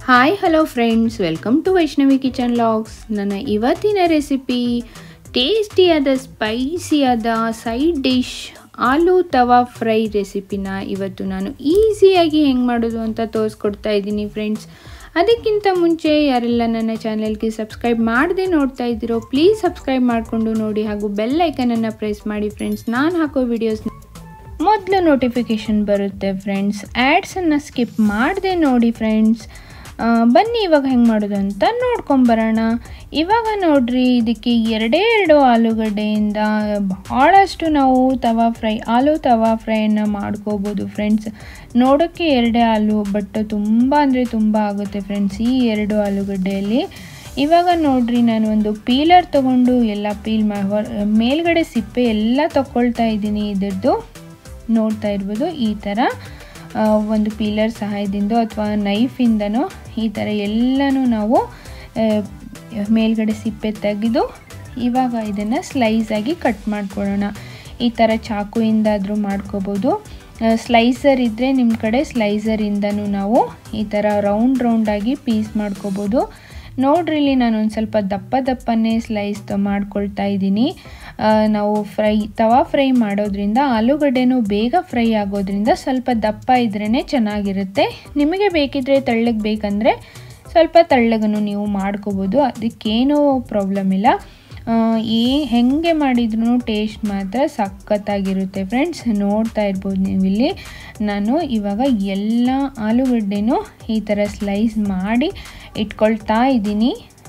hi hello friends welcome to Vaishnavi kitchen logs ನನ್ನ ಇವತ್ತಿನ recipe ಟೇಸ್ಟಿಯಾದ ಸ್ಪೈಸಿಯಾದ side dish aloo tawa fry ರೆಸಿಪಿನ ಇವತ್ತು ನಾನು ಈಸಿಯಾಗಿ ಹೆಂಗೆ ಮಾಡೋದು ಅಂತ ತೋರಿಸ್ಕೊಡ್ತಾ ಇದ್ದೀನಿ ಫ್ರೆಂಡ್ಸ್ ಅದಕ್ಕಿಂತ ಮುಂಚೆ ಯಾರೆಲ್ಲ ನನ್ನ ಚಾನೆಲ್ಗೆ ಸಬ್ಸ್ಕ್ರೈಬ್ ಮಾಡದೆ ನೋಡ್ತಾ ಇದ್ದೀರೋ ಪ್ಲೀಸ್ ಸಬ್ಸ್ಕ್ರೈಬ್ ಮಾಡಿಕೊಂಡು ನೋಡಿ ಹಾಗೂ ಬೆಲ್ ಐಕನನ್ನು ಪ್ರೆಸ್ ಮಾಡಿ ಫ್ರೆಂಡ್ಸ್ ನಾನು ಹಾಕೋ ವಿಡಿಯೋಸ್ ಮೊದಲು ನೋಟಿಫಿಕೇಷನ್ ಬರುತ್ತೆ ಫ್ರೆಂಡ್ಸ್ ಆ್ಯಡ್ಸನ್ನು ಸ್ಕಿಪ್ ಮಾಡದೆ ನೋಡಿ ಫ್ರೆಂಡ್ಸ್ ಬನ್ನಿ ಇವಾಗ ಹೆಂಗೆ ಮಾಡೋದು ಅಂತ ನೋಡ್ಕೊಂಬರೋಣ ಇವಾಗ ನೋಡ್ರಿ ಇದಕ್ಕೆ ಎರಡೇ ಎರಡು ಆಲೂಗಡ್ಡೆಯಿಂದ ಭಾಳಷ್ಟು ನಾವು ತವಾ ಫ್ರೈ ಆಲೂ ತವಾ ಫ್ರೈನ ಮಾಡ್ಕೋಬೋದು ಫ್ರೆಂಡ್ಸ್ ನೋಡೋಕ್ಕೆ ಎರಡೇ ಆಲೂ ಬಟ್ ತುಂಬ ಅಂದರೆ ತುಂಬ ಆಗುತ್ತೆ ಫ್ರೆಂಡ್ಸ್ ಈ ಎರಡು ಆಲೂಗಡ್ಡೆಯಲ್ಲಿ ಇವಾಗ ನೋಡ್ರಿ ನಾನು ಒಂದು ಪೀಲರ್ ತೊಗೊಂಡು ಎಲ್ಲ ಪೀಲ್ ಮಾ ಮೇಲ್ಗಡೆ ಸಿಪ್ಪೆ ಎಲ್ಲ ತಗೊಳ್ತಾ ಇದ್ದೀನಿ ಇದರದ್ದು ನೋಡ್ತಾ ಇರ್ಬೋದು ಈ ಥರ ಒಂದು ಪೀಲರ್ ಸಹಾಯದಿಂದ ಅಥವಾ ನೈಫಿಂದನೋ ಈ ಥರ ಎಲ್ಲನೂ ನಾವು ಮೇಲ್ಗಡೆ ಸಿಪ್ಪೆ ತೆಗೆದು ಇವಾಗ ಇದನ್ನು ಸ್ಲೈಸಾಗಿ ಕಟ್ ಮಾಡ್ಕೊಳ್ಳೋಣ ಈ ಥರ ಚಾಕುಯಿಂದಾದರೂ ಮಾಡ್ಕೋಬೋದು ಸ್ಲೈಸರ್ ಇದ್ದರೆ ನಿಮ್ಮ ಕಡೆ ಸ್ಲೈಸರಿಂದನೂ ನಾವು ಈ ಥರ ರೌಂಡ್ ರೌಂಡಾಗಿ ಪೀಸ್ ಮಾಡ್ಕೋಬೋದು ನೋಡ್ರಿ ಇಲ್ಲಿ ನಾನು ಒಂದು ಸ್ವಲ್ಪ ದಪ್ಪ ದಪ್ಪನೇ ಸ್ಲೈಸ್ ಮಾಡ್ಕೊಳ್ತಾ ಇದ್ದೀನಿ ನಾವು ಫ್ರೈ ತವಾ ಫ್ರೈ ಮಾಡೋದ್ರಿಂದ ಆಲೂಗಡ್ಡೆನೂ ಬೇಗ ಫ್ರೈ ಆಗೋದ್ರಿಂದ ಸ್ವಲ್ಪ ದಪ್ಪ ಇದ್ರೇ ಚೆನ್ನಾಗಿರುತ್ತೆ ನಿಮಗೆ ಬೇಕಿದ್ರೆ ತೆಳ್ಳಗೆ ಬೇಕಂದರೆ ಸ್ವಲ್ಪ ತೆಳ್ಳಗನ್ನು ನೀವು ಮಾಡ್ಕೋಬೋದು ಅದಕ್ಕೇನೂ ಪ್ರಾಬ್ಲಮ್ ಇಲ್ಲ ಈ ಹೆಂಗೆ ಮಾಡಿದ್ರೂ ಟೇಸ್ಟ್ ಮಾತ್ರ ಸಖತ್ತಾಗಿರುತ್ತೆ ಫ್ರೆಂಡ್ಸ್ ನೋಡ್ತಾ ಇರ್ಬೋದು ನೀವು ಇಲ್ಲಿ ನಾನು ಇವಾಗ ಎಲ್ಲ ಆಲೂಗಡ್ಡೆನೂ ಈ ಥರ ಸ್ಲೈಸ್ ಮಾಡಿ ಇಟ್ಕೊಳ್ತಾ ಇದ್ದೀನಿ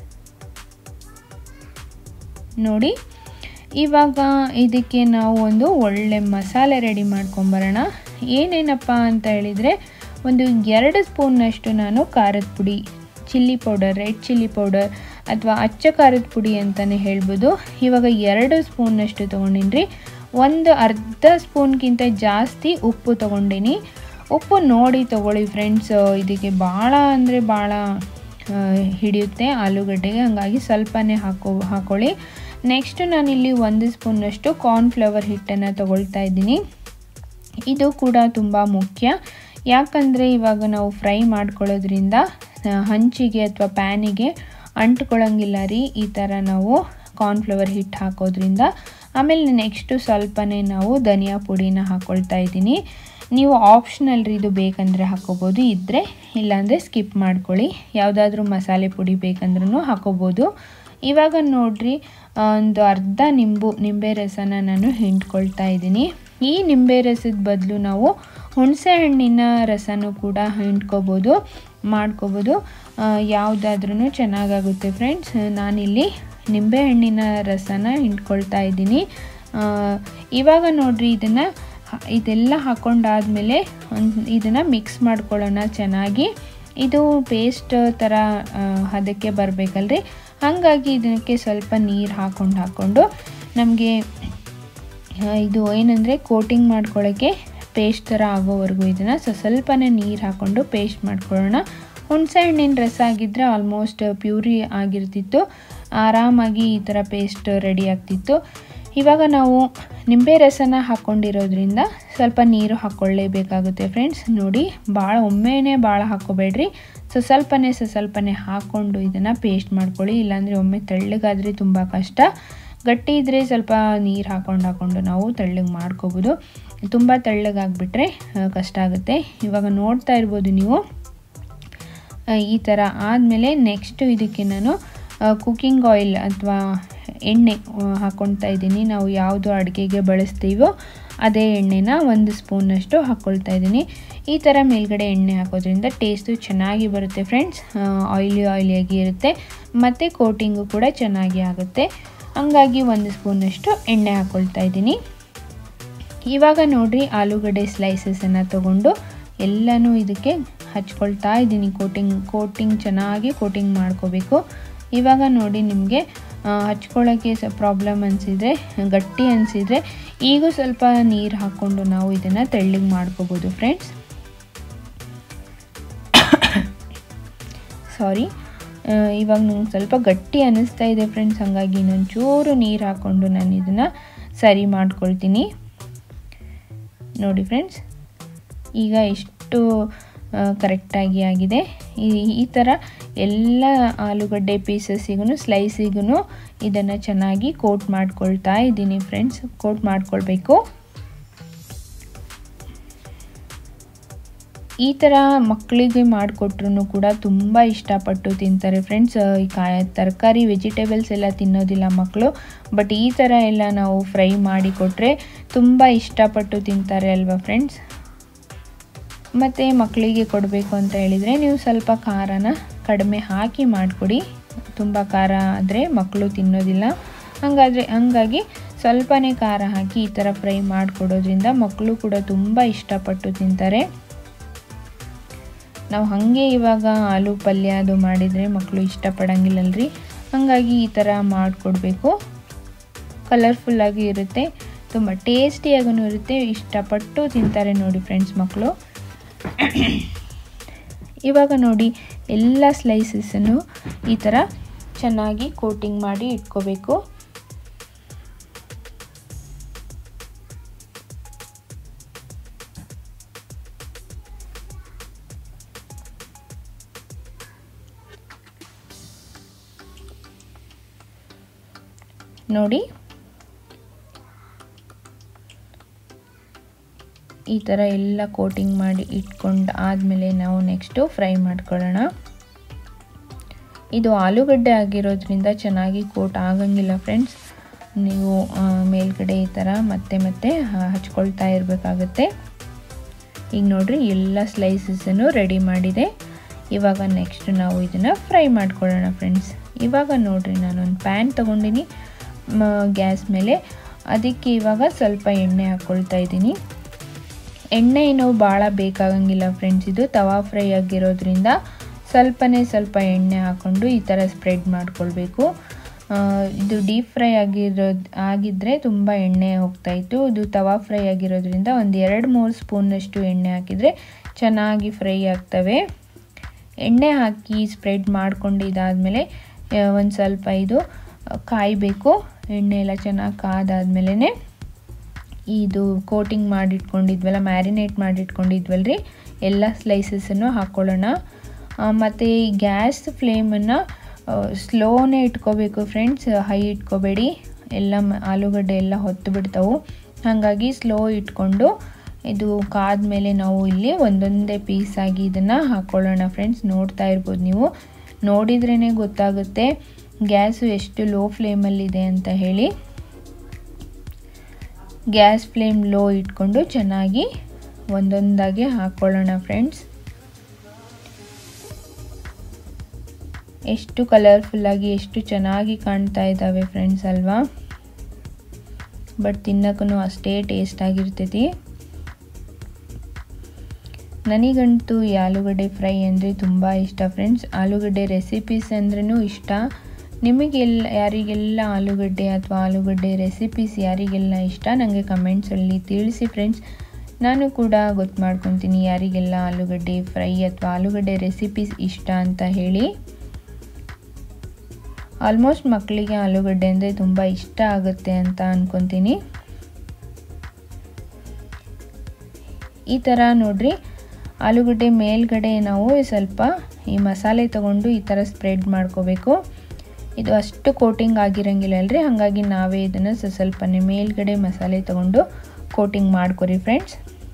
ನೋಡಿ ಇವಾಗ ಇದಕ್ಕೆ ನಾವು ಒಂದು ಒಳ್ಳೆ ಮಸಾಲೆ ರೆಡಿ ಮಾಡ್ಕೊಂಬರೋಣ ಏನೇನಪ್ಪ ಅಂತ ಹೇಳಿದರೆ ಒಂದು ಎರಡು ಸ್ಪೂನ್ನಷ್ಟು ನಾನು ಖಾರದ ಪುಡಿ chilli powder red chilli powder ಅಥವಾ ಅಚ್ಚ ಖಾರದ ಪುಡಿ ಅಂತಲೇ ಹೇಳ್ಬೋದು ಇವಾಗ ಎರಡು ಸ್ಪೂನ್ನಷ್ಟು ತೊಗೊಂಡಿನಿ ಒಂದು ಅರ್ಧ ಸ್ಪೂನ್ಗಿಂತ ಜಾಸ್ತಿ ಉಪ್ಪು ತೊಗೊಂಡಿನಿ ಉಪ್ಪು ನೋಡಿ ತೊಗೊಳ್ಳಿ ಫ್ರೆಂಡ್ಸ್ ಇದಕ್ಕೆ ಭಾಳ ಅಂದರೆ ಭಾಳ ಹಿಡಿಯುತ್ತೆ ಆಲೂಗಡ್ಡೆಗೆ ಹಾಗಾಗಿ ಸ್ವಲ್ಪನೇ ಹಾಕೋ ಹಾಕೊಳ್ಳಿ ನೆಕ್ಸ್ಟ್ ನಾನಿಲ್ಲಿ ಒಂದು ಸ್ಪೂನ್ನಷ್ಟು ಕಾರ್ನ್ಫ್ಲವರ್ ಹಿಟ್ಟನ್ನು ತೊಗೊಳ್ತಾ ಇದ್ದೀನಿ ಇದು ಕೂಡ ತುಂಬ ಮುಖ್ಯ ಯಾಕಂದರೆ ಇವಾಗ ನಾವು ಫ್ರೈ ಮಾಡ್ಕೊಳ್ಳೋದ್ರಿಂದ ಹಂಚಿಗೆ ಅಥವಾ ಪ್ಯಾನಿಗೆ ಅಂಟ್ಕೊಳ್ಳೋಂಗಿಲ್ಲ ರೀ ಈ ಥರ ನಾವು ಕಾರ್ನ್ಫ್ಲವರ್ ಹಿಟ್ಟು ಹಾಕೋದ್ರಿಂದ ಆಮೇಲೆ ನೆಕ್ಸ್ಟು ಸ್ವಲ್ಪನೇ ನಾವು ಧನಿಯಾ ಪುಡಿನ ಹಾಕ್ಕೊಳ್ತಾ ಇದ್ದೀನಿ ನೀವು ಆಪ್ಷನಲ್ ರೀ ಇದು ಬೇಕಂದರೆ ಹಾಕೋಬೋದು ಇದ್ದರೆ ಇಲ್ಲಾಂದರೆ ಸ್ಕಿಪ್ ಮಾಡ್ಕೊಳ್ಳಿ ಯಾವುದಾದ್ರೂ ಮಸಾಲೆ ಪುಡಿ ಬೇಕಂದ್ರೂ ಹಾಕೋಬೋದು ಇವಾಗ ನೋಡ್ರಿ ಒಂದು ಅರ್ಧ ನಿಂಬು ನಿಂಬೆ ರಸನ ನಾನು ಹಿಂಡ್ಕೊಳ್ತಾ ಇದ್ದೀನಿ ಈ ನಿಂಬೆ ರಸದ ಬದಲು ನಾವು ಹುಣಸೆ ಹಣ್ಣಿನ ರಸನೂ ಕೂಡ ಹಿಂಡ್ಕೋಬೋದು ಮಾಡ್ಕೋಬೋದು ಯಾವುದಾದ್ರೂ ಚೆನ್ನಾಗಾಗುತ್ತೆ ಫ್ರೆಂಡ್ಸ್ ನಾನಿಲ್ಲಿ ನಿಂಬೆ ಹಣ್ಣಿನ ರಸನ ಹಿಂಡ್ಕೊಳ್ತಾ ಇದ್ದೀನಿ ಇವಾಗ ನೋಡ್ರಿ ಇದನ್ನು ಇದೆಲ್ಲ ಹಾಕ್ಕೊಂಡಾದಮೇಲೆ ಇದನ್ನು ಮಿಕ್ಸ್ ಮಾಡ್ಕೊಳ್ಳೋಣ ಚೆನ್ನಾಗಿ ಇದು ಪೇಸ್ಟ್ ಥರ ಅದಕ್ಕೆ ಬರಬೇಕಲ್ರಿ ಹಾಗಾಗಿ ಇದಕ್ಕೆ ಸ್ವಲ್ಪ ನೀರು ಹಾಕ್ಕೊಂಡು ಹಾಕ್ಕೊಂಡು ನಮಗೆ ಇದು ಏನಂದರೆ ಕೋಟಿಂಗ್ ಮಾಡ್ಕೊಳ್ಳೋಕ್ಕೆ ಪೇಸ್ಟ್ ಥರ ಆಗೋವರೆಗೂ ಇದನ್ನು ಸೊ ಸ್ವಲ್ಪನೇ ನೀರು ಹಾಕ್ಕೊಂಡು ಪೇಸ್ಟ್ ಮಾಡ್ಕೊಳ್ಳೋಣ ಹುಣಸೆ ಹಣ್ಣಿನ ರಸ ಆಗಿದ್ದರೆ ಆಲ್ಮೋಸ್ಟ್ ಪ್ಯೂರಿ ಆಗಿರ್ತಿತ್ತು ಆರಾಮಾಗಿ ಈ ಥರ ಪೇಸ್ಟ್ ರೆಡಿ ಆಗ್ತಿತ್ತು ಇವಾಗ ನಾವು ನಿಂಬೆ ರಸನ ಹಾಕ್ಕೊಂಡಿರೋದ್ರಿಂದ ಸ್ವಲ್ಪ ನೀರು ಹಾಕ್ಕೊಳ್ಳೇಬೇಕಾಗುತ್ತೆ ಫ್ರೆಂಡ್ಸ್ ನೋಡಿ ಭಾಳ ಒಮ್ಮೆನೇ ಭಾಳ ಹಾಕ್ಕೋಬೇಡ್ರಿ ಸೊ ಸ್ವಲ್ಪನೇ ಸೊ ಸ್ವಲ್ಪನೇ ಹಾಕ್ಕೊಂಡು ಇದನ್ನು ಪೇಸ್ಟ್ ಮಾಡ್ಕೊಳ್ಳಿ ಇಲ್ಲಾಂದರೆ ಒಮ್ಮೆ ತೆಳ್ಳಗಾದರೆ ತುಂಬ ಕಷ್ಟ ಗಟ್ಟಿ ಇದ್ದರೆ ಸ್ವಲ್ಪ ನೀರು ಹಾಕ್ಕೊಂಡು ಹಾಕ್ಕೊಂಡು ನಾವು ತೆಳ್ಳಗೆ ಮಾಡ್ಕೋಬೋದು ತುಂಬ ತೆಳ್ಳಗಾಗ್ಬಿಟ್ರೆ ಕಷ್ಟ ಆಗುತ್ತೆ ಇವಾಗ ನೋಡ್ತಾ ಇರ್ಬೋದು ನೀವು ಈ ಥರ ಆದಮೇಲೆ ನೆಕ್ಸ್ಟು ಇದಕ್ಕೆ ನಾನು ಕುಕ್ಕಿಂಗ್ ಆಯಿಲ್ ಅಥವಾ ಎಣ್ಣೆ ಹಾಕ್ಕೊಳ್ತಾ ಇದ್ದೀನಿ ನಾವು ಯಾವುದು ಅಡುಗೆಗೆ ಬಳಸ್ತೀವೋ ಅದೇ ಎಣ್ಣೆನ ಒಂದು ಸ್ಪೂನಷ್ಟು ಹಾಕ್ಕೊಳ್ತಾ ಇದ್ದೀನಿ ಈ ಥರ ಮೇಲ್ಗಡೆ ಎಣ್ಣೆ ಹಾಕೋದ್ರಿಂದ ಟೇಸ್ಟು ಚೆನ್ನಾಗಿ ಬರುತ್ತೆ ಫ್ರೆಂಡ್ಸ್ ಆಯಿಲಿ ಆಯಿಲಿಯಾಗಿ ಇರುತ್ತೆ ಮತ್ತು ಕೋಟಿಂಗು ಕೂಡ ಚೆನ್ನಾಗಿ ಆಗುತ್ತೆ ಹಂಗಾಗಿ ಒಂದು ಸ್ಪೂನಷ್ಟು ಎಣ್ಣೆ ಹಾಕ್ಕೊಳ್ತಾ ಇದ್ದೀನಿ ಇವಾಗ ನೋಡಿರಿ ಆಲೂಗಡ್ಡೆ ಸ್ಲೈಸಸನ್ನು ತೊಗೊಂಡು ಎಲ್ಲನೂ ಇದಕ್ಕೆ ಹಚ್ಕೊಳ್ತಾ ಇದ್ದೀನಿ ಕೋಟಿಂಗ್ ಕೋಟಿಂಗ್ ಚೆನ್ನಾಗಿ ಕೋಟಿಂಗ್ ಮಾಡ್ಕೋಬೇಕು ಇವಾಗ ನೋಡಿ ನಿಮಗೆ ಹಚ್ಕೊಳ್ಳೋಕ್ಕೆ ಸ ಪ್ರಾಬ್ಲಮ್ ಅನಿಸಿದರೆ ಗಟ್ಟಿ ಅನಿಸಿದರೆ ಈಗೂ ಸ್ವಲ್ಪ ನೀರು ಹಾಕ್ಕೊಂಡು ನಾವು ಇದನ್ನು ತೆಳ್ಳಗೆ ಮಾಡ್ಕೋಬೋದು ಫ್ರೆಂಡ್ಸ್ ಸಾರಿ ಇವಾಗ ನಂಗೆ ಸ್ವಲ್ಪ ಗಟ್ಟಿ ಅನ್ನಿಸ್ತಾ ಇದೆ ಫ್ರೆಂಡ್ಸ್ ಹಾಗಾಗಿ ಇನ್ನೊಂಚೂರು ನೀರು ಹಾಕ್ಕೊಂಡು ನಾನು ಇದನ್ನು ಸರಿ ಮಾಡ್ಕೊಳ್ತೀನಿ ನೋಡಿ ಫ್ರೆಂಡ್ಸ್ ಈಗ ಎಷ್ಟು ಕರೆಕ್ಟಾಗಿ ಆಗಿದೆ ಈ ಈ ಥರ ಎಲ್ಲ ಆಲೂಗಡ್ಡೆ ಪೀಸಸ್ಸಿಗೂ ಸ್ಲೈಸಿಗೂ ಇದನ್ನು ಚೆನ್ನಾಗಿ ಕೋಟ್ ಮಾಡ್ಕೊಳ್ತಾ ಇದ್ದೀನಿ ಫ್ರೆಂಡ್ಸ್ ಕೋಟ್ ಮಾಡ್ಕೊಳ್ಬೇಕು ಈ ಥರ ಮಕ್ಕಳಿಗೆ ಮಾಡಿಕೊಟ್ರು ಕೂಡ ತುಂಬ ಇಷ್ಟಪಟ್ಟು ತಿಂತಾರೆ ಫ್ರೆಂಡ್ಸ್ ಈ ಕಾಯಿ ತರಕಾರಿ ವೆಜಿಟೇಬಲ್ಸ್ ಎಲ್ಲ ತಿನ್ನೋದಿಲ್ಲ ಮಕ್ಕಳು ಬಟ್ ಈ ಥರ ಎಲ್ಲ ನಾವು ಫ್ರೈ ಮಾಡಿ ಕೊಟ್ಟರೆ ತುಂಬ ಇಷ್ಟಪಟ್ಟು ತಿಂತಾರೆ ಅಲ್ವಾ ಫ್ರೆಂಡ್ಸ್ ಮತ್ತು ಮಕ್ಕಳಿಗೆ ಕೊಡಬೇಕು ಅಂತ ಹೇಳಿದರೆ ನೀವು ಸ್ವಲ್ಪ ಖಾರನ ಕಡಿಮೆ ಹಾಕಿ ಮಾಡಿಕೊಡಿ ತುಂಬ ಖಾರ ಆದರೆ ಮಕ್ಕಳು ತಿನ್ನೋದಿಲ್ಲ ಹಾಗಾದರೆ ಹಾಗಾಗಿ ಸ್ವಲ್ಪನೇ ಖಾರ ಹಾಕಿ ಈ ಥರ ಫ್ರೈ ಮಾಡಿಕೊಡೋದ್ರಿಂದ ಮಕ್ಕಳು ಕೂಡ ತುಂಬ ಇಷ್ಟಪಟ್ಟು ತಿಂತಾರೆ ನಾವು ಹಾಗೆ ಇವಾಗ ಆಲೂ ಪಲ್ಯ ಅದು ಮಾಡಿದರೆ ಮಕ್ಕಳು ಇಷ್ಟಪಡಂಗಿಲ್ಲಲ್ರಿ ಹಾಗಾಗಿ ಈ ಥರ ಮಾಡಿಕೊಡ್ಬೇಕು ಕಲರ್ಫುಲ್ಲಾಗಿ ಇರುತ್ತೆ ತುಂಬ ಟೇಸ್ಟಿಯಾಗೂ ಇರುತ್ತೆ ಇಷ್ಟಪಟ್ಟು ತಿಂತಾರೆ ನೋಡಿ ಫ್ರೆಂಡ್ಸ್ ಮಕ್ಕಳು ಇವಾಗ ನೋಡಿ ಎಲ್ಲ ಸ್ಲೈಸಸನ್ನು ಈ ಥರ ಚೆನ್ನಾಗಿ ಕೋಟಿಂಗ್ ಮಾಡಿ ಇಟ್ಕೋಬೇಕು ನೋಡಿ ಈ ಥರ ಎಲ್ಲ ಕೋಟಿಂಗ್ ಮಾಡಿ ಇಟ್ಕೊಂಡು ಆದಮೇಲೆ ನಾವು ನೆಕ್ಸ್ಟು ಫ್ರೈ ಮಾಡ್ಕೊಳ್ಳೋಣ ಇದು ಆಲೂಗಡ್ಡೆ ಆಗಿರೋದ್ರಿಂದ ಚೆನ್ನಾಗಿ ಕೋಟ್ ಆಗಂಗಿಲ್ಲ ಫ್ರೆಂಡ್ಸ್ ನೀವು ಮೇಲ್ಗಡೆ ಈ ಥರ ಮತ್ತೆ ಮತ್ತೆ ಹಚ್ಕೊಳ್ತಾ ಇರಬೇಕಾಗತ್ತೆ ಈಗ ನೋಡ್ರಿ ಎಲ್ಲ ಸ್ಲೈಸಸನ್ನು ರೆಡಿ ಮಾಡಿದೆ ಇವಾಗ ನೆಕ್ಸ್ಟ್ ನಾವು ಇದನ್ನು ಫ್ರೈ ಮಾಡ್ಕೊಳ್ಳೋಣ ಫ್ರೆಂಡ್ಸ್ ಇವಾಗ ನೋಡ್ರಿ ನಾನೊಂದು ಪ್ಯಾನ್ ತೊಗೊಂಡಿನಿ ಗ್ಯಾಸ್ ಮೇಲೆ ಅದಕ್ಕೆ ಇವಾಗ ಸ್ವಲ್ಪ ಎಣ್ಣೆ ಹಾಕ್ಕೊಳ್ತಾ ಇದ್ದೀನಿ ಎಣ್ಣೆ ಏನು ಭಾಳ ಬೇಕಾಗಂಗಿಲ್ಲ ಫ್ರೆಂಡ್ಸ್ ಇದು ತವಾ ಫ್ರೈ ಆಗಿರೋದ್ರಿಂದ ಸ್ವಲ್ಪನೇ ಸ್ವಲ್ಪ ಎಣ್ಣೆ ಹಾಕ್ಕೊಂಡು ಈ ಥರ ಸ್ಪ್ರೆಡ್ ಮಾಡ್ಕೊಳ್ಬೇಕು ಇದು ಡೀಪ್ ಫ್ರೈ ಆಗಿರೋದು ಆಗಿದ್ದರೆ ತುಂಬ ಎಣ್ಣೆ ಹೋಗ್ತಾಯಿತ್ತು ಇದು ತವಾ ಫ್ರೈ ಆಗಿರೋದ್ರಿಂದ ಒಂದು ಎರಡು ಮೂರು ಸ್ಪೂನಷ್ಟು ಎಣ್ಣೆ ಹಾಕಿದರೆ ಚೆನ್ನಾಗಿ ಫ್ರೈ ಆಗ್ತವೆ ಎಣ್ಣೆ ಹಾಕಿ ಸ್ಪ್ರೆಡ್ ಮಾಡ್ಕೊಂಡು ಇದಾದಮೇಲೆ ಒಂದು ಸ್ವಲ್ಪ ಇದು ಕಾಯಬೇಕು ಎಣ್ಣೆ ಎಲ್ಲ ಚೆನ್ನಾಗಿ ಕಾದಾದ್ಮೇಲೆ ಇದು ಕೋಟಿಂಗ್ ಮಾಡಿಟ್ಕೊಂಡಿದ್ವಲ್ಲ ಮ್ಯಾರಿನೇಟ್ ಮಾಡಿಟ್ಕೊಂಡಿದ್ವಲ್ರಿ ಎಲ್ಲ ಸ್ಲೈಸಸನ್ನು ಹಾಕ್ಕೊಳ್ಳೋಣ ಮತ್ತು ಈ ಗ್ಯಾಸ್ ಫ್ಲೇಮನ್ನು ಸ್ಲೋನೇ ಇಟ್ಕೋಬೇಕು ಫ್ರೆಂಡ್ಸ್ ಹೈ ಇಟ್ಕೋಬೇಡಿ ಎಲ್ಲ ಆಲೂಗಡ್ಡೆ ಎಲ್ಲ ಹೊತ್ತು ಬಿಡ್ತಾವೆ ಹಾಗಾಗಿ ಸ್ಲೋ ಇಟ್ಕೊಂಡು ಇದು ಕಾದ್ಮೇಲೆ ನಾವು ಇಲ್ಲಿ ಒಂದೊಂದೇ ಪೀಸಾಗಿ ಇದನ್ನು ಹಾಕ್ಕೊಳ್ಳೋಣ ಫ್ರೆಂಡ್ಸ್ ನೋಡ್ತಾ ಇರ್ಬೋದು ನೀವು ನೋಡಿದ್ರೇ ಗೊತ್ತಾಗುತ್ತೆ ಗ್ಯಾಸು ಎಷ್ಟು ಲೋ ಫ್ಲೇಮಲ್ಲಿದೆ ಅಂತ ಹೇಳಿ ಗ್ಯಾಸ್ ಫ್ಲೇಮ್ ಲೋ ಇಟ್ಕೊಂಡು ಚೆನ್ನಾಗಿ ಒಂದೊಂದಾಗಿ ಹಾಕ್ಕೊಳ್ಳೋಣ ಫ್ರೆಂಡ್ಸ್ ಎಷ್ಟು ಕಲರ್ಫುಲ್ಲಾಗಿ ಎಷ್ಟು ಚೆನ್ನಾಗಿ ಕಾಣ್ತಾ ಇದ್ದಾವೆ ಫ್ರೆಂಡ್ಸ್ ಅಲ್ವಾ ಬಟ್ ತಿನ್ನಕ್ಕೂ ಅಷ್ಟೇ ಟೇಸ್ಟ್ ಆಗಿರ್ತೈತಿ ನನಗಂತೂ ಈ ಆಲೂಗಡ್ಡೆ ಫ್ರೈ ಅಂದರೆ ತುಂಬ ಇಷ್ಟ ಫ್ರೆಂಡ್ಸ್ ಆಲೂಗಡ್ಡೆ ರೆಸಿಪೀಸ್ ಅಂದ್ರೂ ಇಷ್ಟ ನಿಮಗೆಲ್ಲ ಯಾರಿಗೆಲ್ಲ ಆಲೂಗಡ್ಡೆ ಅಥವಾ ಆಲೂಗಡ್ಡೆ ರೆಸಿಪೀಸ್ ಯಾರಿಗೆಲ್ಲ ಇಷ್ಟ ನನಗೆ ಕಮೆಂಟ್ಸಲ್ಲಿ ತಿಳಿಸಿ ಫ್ರೆಂಡ್ಸ್ ನಾನು ಕೂಡ ಗೊತ್ತು ಮಾಡ್ಕೊತೀನಿ ಯಾರಿಗೆಲ್ಲ ಆಲೂಗಡ್ಡೆ ಫ್ರೈ ಅಥವಾ ಆಲೂಗಡ್ಡೆ ರೆಸಿಪೀಸ್ ಇಷ್ಟ ಅಂತ ಹೇಳಿ ಆಲ್ಮೋಸ್ಟ್ ಮಕ್ಕಳಿಗೆ ಆಲೂಗಡ್ಡೆ ಅಂದರೆ ತುಂಬ ಇಷ್ಟ ಆಗುತ್ತೆ ಅಂತ ಅಂದ್ಕೊತೀನಿ ಈ ಥರ ನೋಡ್ರಿ ಆಲೂಗಡ್ಡೆ ಮೇಲ್ಗಡೆ ನಾವು ಸ್ವಲ್ಪ ಈ ಮಸಾಲೆ ತಗೊಂಡು ಈ ಥರ ಸ್ಪ್ರೆಡ್ ಮಾಡ್ಕೋಬೇಕು ಇದು ಅಷ್ಟು ಕೋಟಿಂಗ್ ಆಗಿರಂಗಿಲ್ಲ ಅಲ್ರಿ ಹಾಗಾಗಿ ನಾವೇ ಇದನ್ನು ಸ್ವಲ್ಪನೇ ಮೇಲ್ಗಡೆ ಮಸಾಲೆ ತಗೊಂಡು ಕೋಟಿಂಗ್ ಮಾಡ್ಕೊರಿ ಫ್ರೆಂಡ್ಸ್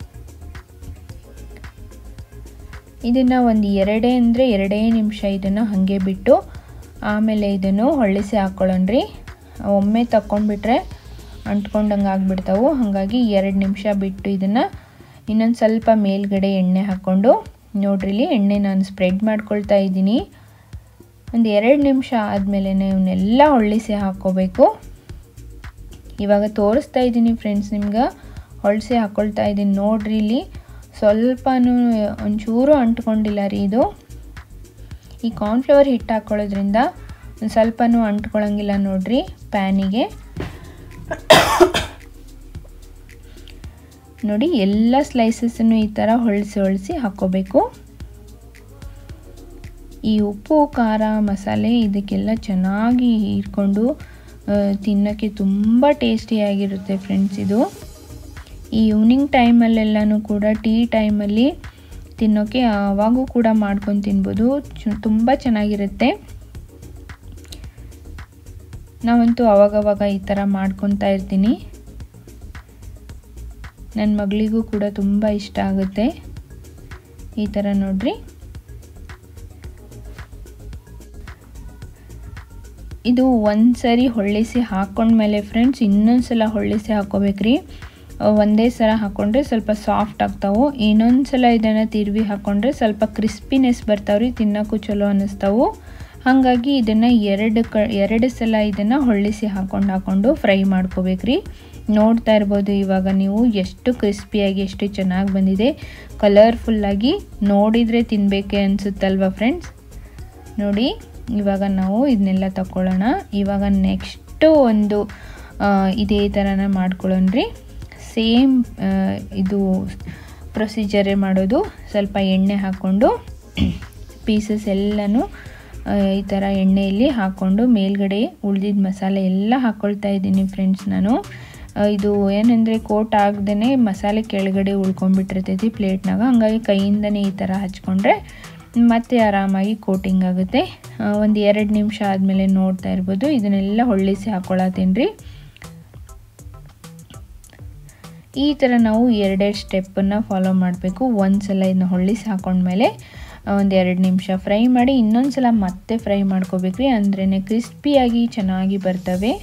ಇದನ್ನು ಒಂದು ಎರಡೇ ಅಂದರೆ ಎರಡೇ ನಿಮಿಷ ಇದನ್ನು ಹಾಗೆ ಬಿಟ್ಟು ಆಮೇಲೆ ಇದನ್ನು ಹೊಳ್ಳಿಸಿ ಹಾಕ್ಕೊಳ್ಳೋಣ್ರಿ ಒಮ್ಮೆ ತಗೊಂಡ್ಬಿಟ್ರೆ ಅಂಟ್ಕೊಂಡಂಗೆ ಆಗಿಬಿಡ್ತಾವೆ ಹಾಗಾಗಿ ಎರಡು ನಿಮಿಷ ಬಿಟ್ಟು ಇದನ್ನು ಇನ್ನೊಂದು ಸ್ವಲ್ಪ ಮೇಲ್ಗಡೆ ಎಣ್ಣೆ ಹಾಕ್ಕೊಂಡು ನೋಡ್ರಿಲಿ ಎಣ್ಣೆ ನಾನು ಸ್ಪ್ರೆಡ್ ಮಾಡ್ಕೊಳ್ತಾ ಇದ್ದೀನಿ ಒಂದು ಎರಡು ನಿಮಿಷ ಆದಮೇಲೆ ಇವನ್ನೆಲ್ಲ ಹೊಳ್ಳಿಸಿ ಹಾಕ್ಕೋಬೇಕು ಇವಾಗ ತೋರಿಸ್ತಾ ಇದ್ದೀನಿ ಫ್ರೆಂಡ್ಸ್ ನಿಮ್ಗೆ ಹೊಳ್ಸಿ ಹಾಕ್ಕೊಳ್ತಾ ಇದ್ದೀನಿ ನೋಡ್ರಿ ಇಲ್ಲಿ ಸ್ವಲ್ಪನೂ ಒಂಚೂರು ಅಂಟ್ಕೊಂಡಿಲ್ಲ ರೀ ಇದು ಈ ಕಾರ್ನ್ಫ್ಲವರ್ ಹಿಟ್ಟು ಹಾಕ್ಕೊಳ್ಳೋದ್ರಿಂದ ಒಂದು ಸ್ವಲ್ಪನೂ ಅಂಟ್ಕೊಳ್ಳೋಂಗಿಲ್ಲ ನೋಡ್ರಿ ಪ್ಯಾನಿಗೆ ನೋಡಿ ಎಲ್ಲ ಸ್ಲೈಸಸ್ಸನ್ನು ಈ ಥರ ಹೊಳಿಸಿ ಹೊಳಿಸಿ ಹಾಕ್ಕೋಬೇಕು ಈ ಉಪ್ಪು ಖಾರ ಮಸಾಲೆ ಇದಕ್ಕೆಲ್ಲ ಚೆನ್ನಾಗಿ ಹೀರ್ಕೊಂಡು ತಿನ್ನೋಕ್ಕೆ ತುಂಬ ಟೇಸ್ಟಿಯಾಗಿರುತ್ತೆ ಫ್ರೆಂಡ್ಸ್ ಇದು ಈ ಈವ್ನಿಂಗ್ ಟೈಮಲ್ಲೆಲ್ಲನೂ ಕೂಡ ಟೀ ಟೈಮಲ್ಲಿ ತಿನ್ನೋಕ್ಕೆ ಆವಾಗೂ ಕೂಡ ಮಾಡ್ಕೊಂಡು ತಿನ್ಬೋದು ತುಂಬ ಚೆನ್ನಾಗಿರುತ್ತೆ ನಾವಂತೂ ಅವಾಗವಾಗ ಈ ಥರ ಮಾಡ್ಕೊತಾ ಇರ್ತೀನಿ ನನ್ನ ಮಗಳಿಗೂ ಕೂಡ ತುಂಬ ಇಷ್ಟ ಆಗುತ್ತೆ ಈ ಥರ ನೋಡ್ರಿ ಇದು ಒಂದು ಸರಿ ಹೊಳ್ಳಿಸಿ ಹಾಕ್ಕೊಂಡ್ಮೇಲೆ ಫ್ರೆಂಡ್ಸ್ ಇನ್ನೊಂದು ಸಲ ಹೊಳ್ಳಿಸಿ ಹಾಕ್ಕೋಬೇಕ್ರಿ ಒಂದೇ ಸಲ ಹಾಕ್ಕೊಂಡ್ರೆ ಸ್ವಲ್ಪ ಸಾಫ್ಟ್ ಆಗ್ತಾವೆ ಇನ್ನೊಂದು ಸಲ ಇದನ್ನು ತಿರುವಿ ಹಾಕ್ಕೊಂಡ್ರೆ ಸ್ವಲ್ಪ ಕ್ರಿಸ್ಪಿನೆಸ್ ಬರ್ತಾವ್ರಿ ತಿನ್ನೋಕ್ಕೂ ಚಲೋ ಅನ್ನಿಸ್ತಾವು ಹಾಗಾಗಿ ಇದನ್ನು ಎರಡು ಕ ಎರಡು ಸಲ ಇದನ್ನು ಹೊಳ್ಳಿಸಿ ಹಾಕ್ಕೊಂಡು ಹಾಕ್ಕೊಂಡು ಫ್ರೈ ಮಾಡ್ಕೋಬೇಕ್ರಿ ನೋಡ್ತಾ ಇರ್ಬೋದು ಇವಾಗ ನೀವು ಎಷ್ಟು ಕ್ರಿಸ್ಪಿಯಾಗಿ ಎಷ್ಟು ಚೆನ್ನಾಗಿ ಬಂದಿದೆ ಕಲರ್ಫುಲ್ಲಾಗಿ ನೋಡಿದರೆ ತಿನ್ನಬೇಕೆ ಅನಿಸುತ್ತಲ್ವ ಫ್ರೆಂಡ್ಸ್ ನೋಡಿ ಇವಾಗ ನಾವು ಇದನ್ನೆಲ್ಲ ತಗೊಳ್ಳೋಣ ಇವಾಗ ನೆಕ್ಸ್ಟು ಒಂದು ಇದೇ ಥರನ ಮಾಡ್ಕೊಳ್ಳೋಣ್ರಿ ಸೇಮ್ ಇದು ಪ್ರೊಸೀಜರೇ ಮಾಡೋದು ಸ್ವಲ್ಪ ಎಣ್ಣೆ ಹಾಕ್ಕೊಂಡು ಪೀಸಸ್ ಎಲ್ಲನೂ ಈ ಥರ ಎಣ್ಣೆಯಲ್ಲಿ ಹಾಕ್ಕೊಂಡು ಮೇಲ್ಗಡೆ ಉಳ್ದಿದ್ದ ಮಸಾಲೆ ಎಲ್ಲ ಹಾಕ್ಕೊಳ್ತಾ ಇದ್ದೀನಿ ಫ್ರೆಂಡ್ಸ್ ನಾನು ಇದು ಏನಂದರೆ ಕೋಟ್ ಆಗದೇ ಮಸಾಲೆ ಕೆಳಗಡೆ ಉಳ್ಕೊಂಡ್ಬಿಟ್ಟಿರ್ತೈತಿ ಪ್ಲೇಟ್ನಾಗ ಹಂಗಾಗಿ ಕೈಯಿಂದನೇ ಈ ಥರ ಹಚ್ಕೊಂಡ್ರೆ ಮತ್ತೆ ಆರಾಮಾಗಿ ಕೋಟಿಂಗ್ ಆಗುತ್ತೆ ಒಂದು ಎರಡು ನಿಮಿಷ ಆದಮೇಲೆ ನೋಡ್ತಾ ಇರ್ಬೋದು ಇದನ್ನೆಲ್ಲ ಹೊಳ್ಳಿಸಿ ಹಾಕ್ಕೊಳತ್ತೀನಿ ರೀ ಈ ಥರ ನಾವು ಎರಡೆರಡು ಸ್ಟೆಪ್ಪನ್ನು ಫಾಲೋ ಮಾಡಬೇಕು ಒಂದು ಸಲ ಇದನ್ನ ಹೊಳ್ಳಿಸಿ ಹಾಕೊಂಡ್ಮೇಲೆ ಒಂದು ಎರಡು ನಿಮಿಷ ಫ್ರೈ ಮಾಡಿ ಇನ್ನೊಂದು ಸಲ ಮತ್ತೆ ಫ್ರೈ ಮಾಡ್ಕೋಬೇಕ್ರಿ ಅಂದ್ರೇ ಕ್ರಿಸ್ಪಿಯಾಗಿ ಚೆನ್ನಾಗಿ ಬರ್ತವೆ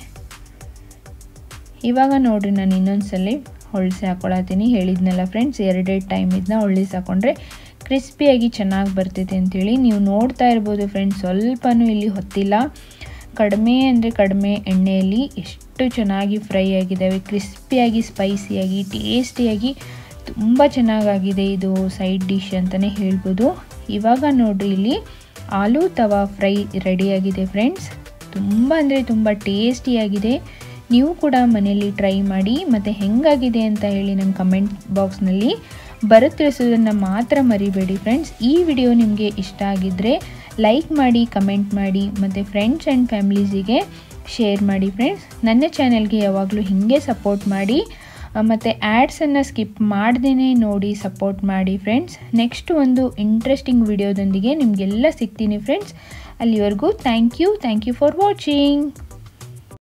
ಇವಾಗ ನೋಡಿರಿ ನಾನು ಇನ್ನೊಂದು ಸಲ ಹೊಳ್ಸಿ ಹಾಕ್ಕೊಳತ್ತೀನಿ ಹೇಳಿದ್ನಲ್ಲ ಫ್ರೆಂಡ್ಸ್ ಎರಡೆರಡು ಟೈಮ್ ಇದನ್ನ ಹೊಳ್ಳಿಸಿ ಹಾಕ್ಕೊಂಡ್ರೆ ಕ್ರಿಸ್ಪಿಯಾಗಿ ಚೆನ್ನಾಗಿ ಬರ್ತೈತೆ ಅಂಥೇಳಿ ನೀವು ನೋಡ್ತಾ ಇರ್ಬೋದು ಫ್ರೆಂಡ್ಸ್ ಸ್ವಲ್ಪನೂ ಇಲ್ಲಿ ಹೊತ್ತಿಲ್ಲ ಕಡಿಮೆ ಅಂದರೆ ಕಡಿಮೆ ಎಣ್ಣೆಯಲ್ಲಿ ಎಷ್ಟು ಚೆನ್ನಾಗಿ ಫ್ರೈ ಆಗಿದ್ದಾವೆ ಕ್ರಿಸ್ಪಿಯಾಗಿ ಸ್ಪೈಸಿಯಾಗಿ ಟೇಸ್ಟಿಯಾಗಿ ತುಂಬ ಚೆನ್ನಾಗಾಗಿದೆ ಇದು ಸೈಡ್ ಡಿಶ್ ಅಂತಲೇ ಹೇಳ್ಬೋದು ಇವಾಗ ನೋಡ್ರಿ ಇಲ್ಲಿ ಆಲೂ ತವಾ ಫ್ರೈ ರೆಡಿಯಾಗಿದೆ ಫ್ರೆಂಡ್ಸ್ ತುಂಬ ಅಂದರೆ ತುಂಬ ಟೇಸ್ಟಿಯಾಗಿದೆ ನೀವು ಕೂಡ ಮನೆಯಲ್ಲಿ ಟ್ರೈ ಮಾಡಿ ಮತ್ತು ಹೆಂಗಾಗಿದೆ ಅಂತ ಹೇಳಿ ನಮ್ಮ ಕಮೆಂಟ್ ಬಾಕ್ಸ್ನಲ್ಲಿ ಬರುತ್ತೆ ತಿಳಿಸೋದನ್ನು ಮಾತ್ರ ಮರಿಬೇಡಿ ಫ್ರೆಂಡ್ಸ್ ಈ ವಿಡಿಯೋ ನಿಮಗೆ ಇಷ್ಟ ಆಗಿದ್ದರೆ ಲೈಕ್ ಮಾಡಿ ಕಮೆಂಟ್ ಮಾಡಿ ಮತ್ತು ಫ್ರೆಂಡ್ಸ್ ಆ್ಯಂಡ್ ಫ್ಯಾಮ್ಲೀಸಿಗೆ ಶೇರ್ ಮಾಡಿ ಫ್ರೆಂಡ್ಸ್ ನನ್ನ ಚಾನೆಲ್ಗೆ ಯಾವಾಗಲೂ ಹೀಗೆ ಸಪೋರ್ಟ್ ಮಾಡಿ ಮತ್ತು ಆ್ಯಡ್ಸನ್ನು ಸ್ಕಿಪ್ ಮಾಡ್ದೇ ನೋಡಿ ಸಪೋರ್ಟ್ ಮಾಡಿ ಫ್ರೆಂಡ್ಸ್ ನೆಕ್ಸ್ಟ್ ಒಂದು ಇಂಟ್ರೆಸ್ಟಿಂಗ್ ವಿಡಿಯೋದೊಂದಿಗೆ ನಿಮಗೆಲ್ಲ ಸಿಗ್ತೀನಿ ಫ್ರೆಂಡ್ಸ್ ಅಲ್ಲಿವರೆಗೂ thank you thank you for watching